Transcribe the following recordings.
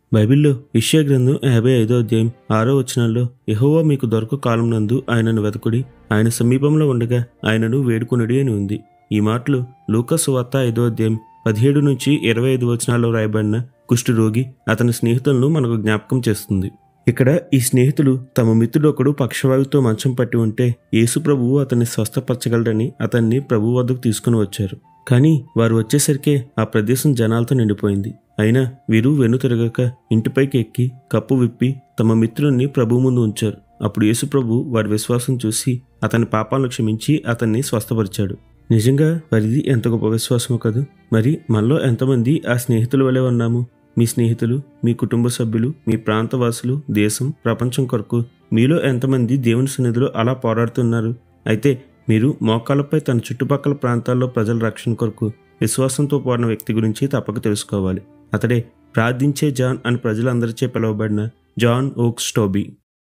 బైబిల్లో ఇష్యా గ్రంథం యాభై ఐదో అధ్యాయం ఆరో వచనంలో యెహోవా మీకు దొరక కాలం నందు ఆయనను వెతకుడి ఆయన సమీపంలో ఉండగా ఆయనను వేడుకొనుడి అని ఉంది ఈ మాటలు లూకసు వార్త ఐదో అధ్యాయం పదిహేడు నుంచి ఇరవై ఐదు వచనాల్లో రాయబడిన కుష్ఠరోగి అతని స్నేహితులను మనకు జ్ఞాపకం చేస్తుంది ఇక్కడ ఈ స్నేహితులు తమ మిత్రుడు ఒకడు పక్షవాయువుతో మంచం పట్టి ఉంటే యేసు ప్రభువు అతన్ని స్వస్థపరచగలడని అతన్ని ప్రభు వద్దకు తీసుకుని వచ్చారు కానీ వారు వచ్చేసరికే ఆ ప్రదేశం జనాలతో నిండిపోయింది అయినా వీరు వెన్ను తిరగక ఇంటిపైకి ఎక్కి కప్పు విప్పి తమ మిత్రుల్ని ప్రభు ముందు ఉంచారు అప్పుడు యేసు ప్రభు వారి విశ్వాసం చూసి అతని పాపాలను క్షమించి అతన్ని స్వస్థపరిచాడు నిజంగా వారిది ఎంత గొప్ప విశ్వాసమో కదూ మరి మనలో ఎంతమంది ఆ స్నేహితుల వలె ఉన్నాము మీ స్నేహితులు మీ కుటుంబ సభ్యులు మీ ప్రాంతవాసులు దేశం ప్రపంచం కొరకు మీలో ఎంతమంది దేవుని సన్నిధిలో అలా పోరాడుతున్నారు అయితే మీరు మోకాళ్ళపై తన చుట్టుపక్కల ప్రాంతాల్లో ప్రజల రక్షణ కొరకు విశ్వాసంతో పోడిన వ్యక్తి గురించి తప్పక తెలుసుకోవాలి అతడే ప్రార్థించే జాన్ అని ప్రజలందరిచే పిలువబడిన జాన్ ఓక్ స్టోబీ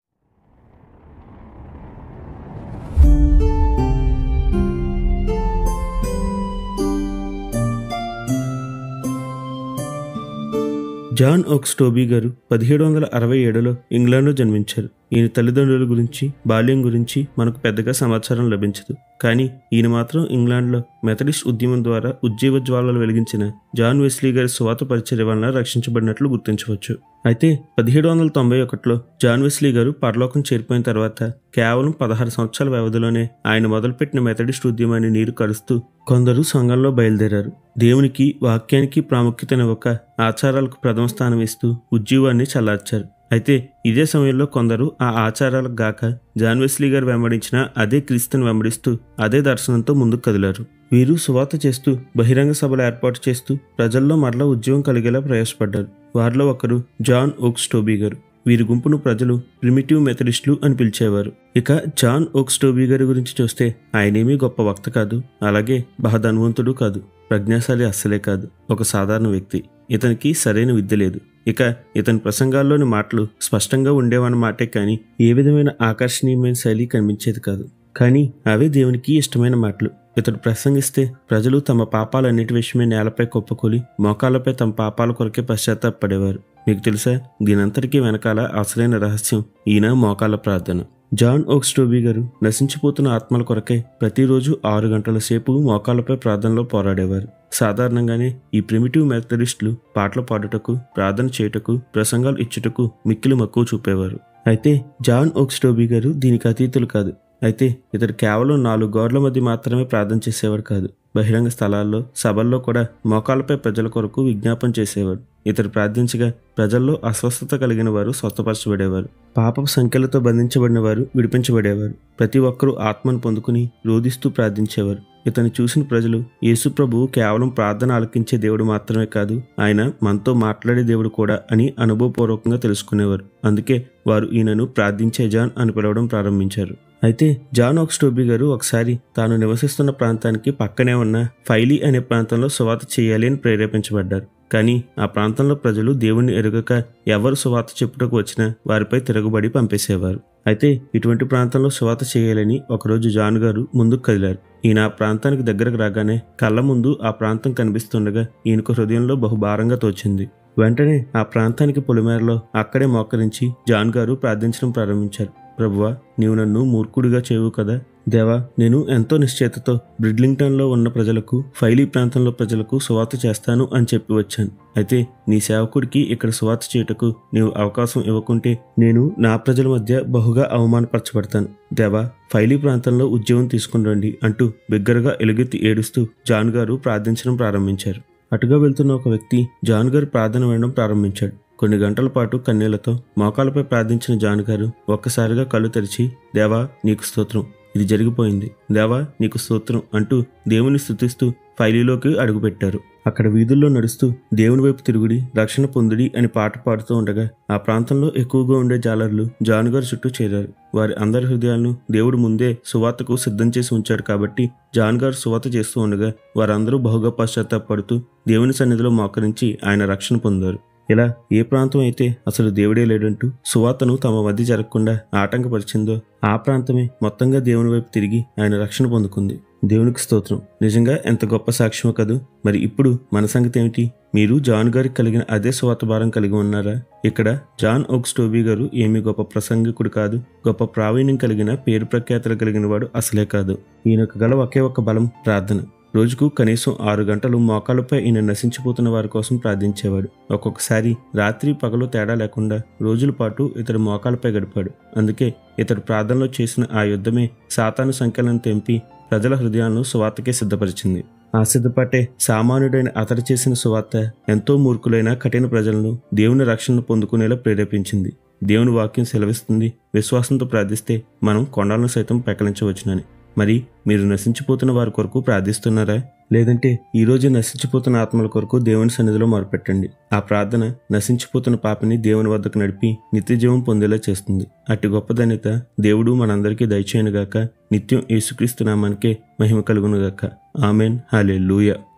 జాన్ ఓక్స్ టోబీ గారు పదిహేడు వందల అరవై ఏడులో ఇంగ్లాండ్లో జన్మించారు ఈయన తల్లిదండ్రుల గురించి బాల్యం గురించి మనకు పెద్దగా సమాచారం లభించదు కానీ ఈయన మాత్రం ఇంగ్లాండ్లో మెథడిస్ట్ ఉద్యమం ద్వారా ఉజ్జీవ జ్వాలలు వెలిగించిన జాన్ వెస్లీ గారి స్వాత పరిచర్య వలన రక్షించబడినట్లు గుర్తించవచ్చు అయితే పదిహేడు వందల తొంభై ఒకటిలో జాన్ వెస్లీ గారు పరలోకం చేరిపోయిన తర్వాత కేవలం పదహారు సంవత్సరాల వ్యవధిలోనే ఆయన మొదలుపెట్టిన మెథడిస్ట్ ఉద్యమాన్ని నీరు కరుస్తూ కొందరు సంఘంలో బయలుదేరారు దేవునికి వాక్యానికి ప్రాముఖ్యతనివ్వక ఆచారాలకు ప్రథమ స్థానం ఇస్తూ ఉజ్జీవాన్ని చల్లార్చారు అయితే ఇదే సమయంలో కొందరు ఆ ఆచారాలకు గాక జాన్ వెస్లీ గారు వెంబడించిన అదే క్రీస్తుని వెంబడిస్తూ అదే దర్శనంతో ముందుకు కదిలారు వీరు సువాత చేస్తూ బహిరంగ సభలు ఏర్పాటు చేస్తూ ప్రజల్లో మరలా ఉద్యోగం కలిగేలా ప్రయాసపడ్డారు వారిలో ఒకరు జాన్ ఓక్స్ టోబీ గారు వీరి గుంపును ప్రజలు ప్రిమిటివ్ మెథడిస్టులు అని పిలిచేవారు ఇక జాన్ ఓక్స్ టోబీ గారి గురించి చూస్తే ఆయనేమీ గొప్ప వక్త కాదు అలాగే బహధన్వంతుడు కాదు ప్రజ్ఞాశాలి అస్సలే కాదు ఒక సాధారణ వ్యక్తి ఇతనికి సరైన విద్య లేదు ఇక ఇతని ప్రసంగాల్లోని మాటలు స్పష్టంగా ఉండేవన్న మాటే కానీ ఏ విధమైన ఆకర్షణీయమైన శైలి కనిపించేది కాదు కానీ అవే దేవునికి ఇష్టమైన మాటలు ఇతడు ప్రసంగిస్తే ప్రజలు తమ పాపాలన్నిటి విషయమే నేలపై కుప్పకూలి మోకాళ్ళపై తమ పాపాల కొరకే పశ్చాత్తాపడేవారు మీకు తెలుసా దీనంతటికీ వెనకాల అసలైన రహస్యం ఈయన మోకాళ్ళ ప్రార్థన జాన్ ఓక్స్టోబీ గారు నశించిపోతున్న ఆత్మల కొరకై ప్రతిరోజు ఆరు గంటల సేపు మోకాళ్ళపై ప్రార్థనలో పోరాడేవారు సాధారణంగానే ఈ ప్రిమిటివ్ మెథడిస్టులు పాటలు పాడుటకు ప్రార్థన చేయుటకు ప్రసంగాలు ఇచ్చుటకు మిక్కిలి మక్కువ చూపేవారు అయితే జాన్ ఓక్స్టోబీ గారు దీనికి అతీతులు కాదు అయితే ఇతడు కేవలం నాలుగు గోడల మధ్య మాత్రమే ప్రార్థన చేసేవాడు కాదు బహిరంగ స్థలాల్లో సభల్లో కూడా మోకాళ్ళపై ప్రజల కొరకు విజ్ఞాపన చేసేవాడు ఇతడు ప్రార్థించగా ప్రజల్లో అస్వస్థత కలిగిన వారు స్వస్థపరచబడేవారు పాప సంఖ్యలతో బంధించబడిన వారు విడిపించబడేవారు ప్రతి ఒక్కరూ ఆత్మను పొందుకుని రోధిస్తూ ప్రార్థించేవారు ఇతను చూసిన ప్రజలు యేసు ప్రభువు కేవలం ప్రార్థన ఆలకించే దేవుడు మాత్రమే కాదు ఆయన మనతో మాట్లాడే దేవుడు కూడా అని అనుభవపూర్వకంగా తెలుసుకునేవారు అందుకే వారు ఈయనను ప్రార్థించే జాన్ అని పిలవడం ప్రారంభించారు అయితే జాన్ ఆక్స్టోబీ గారు ఒకసారి తాను నివసిస్తున్న ప్రాంతానికి పక్కనే ఉన్న ఫైలీ అనే ప్రాంతంలో సువాత చేయాలి అని ప్రేరేపించబడ్డారు కానీ ఆ ప్రాంతంలో ప్రజలు దేవుణ్ణి ఎరుగక ఎవరు సువాత చెప్పుటకు వచ్చినా వారిపై తిరగబడి పంపేసేవారు అయితే ఇటువంటి ప్రాంతంలో సువాత చేయాలని ఒకరోజు జాన్ గారు ముందుకు కదిలారు ఈయన ఆ ప్రాంతానికి దగ్గరకు రాగానే కళ్ళ ముందు ఆ ప్రాంతం కనిపిస్తుండగా ఈయనకు హృదయంలో బహుభారంగా తోచింది వెంటనే ఆ ప్రాంతానికి పొలిమేరలో అక్కడే మోకరించి జాన్ గారు ప్రార్థించడం ప్రారంభించారు ప్రభువా నీవు నన్ను మూర్ఖుడిగా చేయవు కదా దేవా నేను ఎంతో నిశ్చేతతో బ్రిడ్లింగ్టన్లో ఉన్న ప్రజలకు ఫైలీ ప్రాంతంలో ప్రజలకు సువాత చేస్తాను అని చెప్పి వచ్చాను అయితే నీ సేవకుడికి ఇక్కడ సువాత చేయుటకు నీవు అవకాశం ఇవ్వకుంటే నేను నా ప్రజల మధ్య బహుగా అవమానపరచబడతాను దేవా ఫైలీ ప్రాంతంలో ఉద్యోగం తీసుకుని రండి అంటూ బిగ్గరగా ఎలుగెత్తి ఏడుస్తూ జాన్ గారు ప్రార్థించడం ప్రారంభించారు అటుగా వెళ్తున్న ఒక వ్యక్తి జాన్ గారు ప్రార్థన వినడం ప్రారంభించాడు కొన్ని గంటల పాటు కన్నీళ్లతో మోకాలపై ప్రార్థించిన జాన్ గారు ఒక్కసారిగా కళ్ళు తెరిచి దేవా నీకు స్తోత్రం ఇది జరిగిపోయింది దేవా నీకు స్తోత్రం అంటూ దేవుని స్థుతిస్తూ ఫైలీలోకి అడుగుపెట్టారు అక్కడ వీధుల్లో నడుస్తూ దేవుని వైపు తిరుగుడి రక్షణ పొందుడి అని పాట పాడుతూ ఉండగా ఆ ప్రాంతంలో ఎక్కువగా ఉండే జాలర్లు జాన్ గారు చుట్టూ చేరారు వారి అందరి హృదయాలను దేవుడు ముందే సువార్తకు సిద్ధం చేసి ఉంచాడు కాబట్టి జాన్ గారు సువార్త చేస్తూ ఉండగా వారందరూ బహుగా పశ్చాత్తాపడుతూ దేవుని సన్నిధిలో మోకరించి ఆయన రక్షణ పొందారు ఇలా ఏ ప్రాంతం అయితే అసలు దేవుడే లేడంటూ సువార్తను తమ మధ్య జరగకుండా ఆటంకపరిచిందో ఆ ప్రాంతమే మొత్తంగా దేవుని వైపు తిరిగి ఆయన రక్షణ పొందుకుంది దేవునికి స్తోత్రం నిజంగా ఎంత గొప్ప సాక్ష్యమో కదూ మరి ఇప్పుడు మన సంగతి ఏమిటి మీరు జాన్ గారికి కలిగిన అదే స్వాత భారం కలిగి ఉన్నారా ఇక్కడ జాన్ ఓక్స్టోబీ గారు ఏమీ గొప్ప ప్రసంగికుడు కాదు గొప్ప ప్రావీణ్యం కలిగిన పేరు ప్రఖ్యాతులు కలిగిన వాడు అసలే కాదు ఈయనకు గల ఒకే ఒక్క బలం ప్రార్థన రోజుకు కనీసం ఆరు గంటలు మోకాళ్ళపై ఈయన నశించిపోతున్న వారి కోసం ప్రార్థించేవాడు ఒక్కొక్కసారి రాత్రి పగలు తేడా లేకుండా రోజుల పాటు ఇతడు మోకాళ్ళపై గడిపాడు అందుకే ఇతడు ప్రార్థనలో చేసిన ఆ యుద్ధమే సాతాను సంఖ్యలను తెంపి ప్రజల హృదయాలను సువార్తకే సిద్ధపరిచింది ఆ సిద్ధపాటే సామాన్యుడైన అతడు చేసిన సువార్త ఎంతో మూర్ఖులైన కఠిన ప్రజలను దేవుని రక్షణను పొందుకునేలా ప్రేరేపించింది దేవుని వాక్యం సెలవిస్తుంది విశ్వాసంతో ప్రార్థిస్తే మనం కొండలను సైతం పెకలించవచ్చునని మరి మీరు నశించిపోతున్న వారి కొరకు ప్రార్థిస్తున్నారా లేదంటే ఈ రోజు నశించిపోతున్న ఆత్మల కొరకు దేవుని సన్నిధిలో మొరపెట్టండి ఆ ప్రార్థన నశించిపోతున్న పాపని దేవుని వద్దకు నడిపి నిత్యజీవం పొందేలా చేస్తుంది అట్టి గొప్ప ధన్యత దేవుడు మనందరికీ దయచేయనుగాక నిత్యం యేసుక్రీస్తు నామానికే మహిమ కలుగునుగాక ఆమెన్ హాలే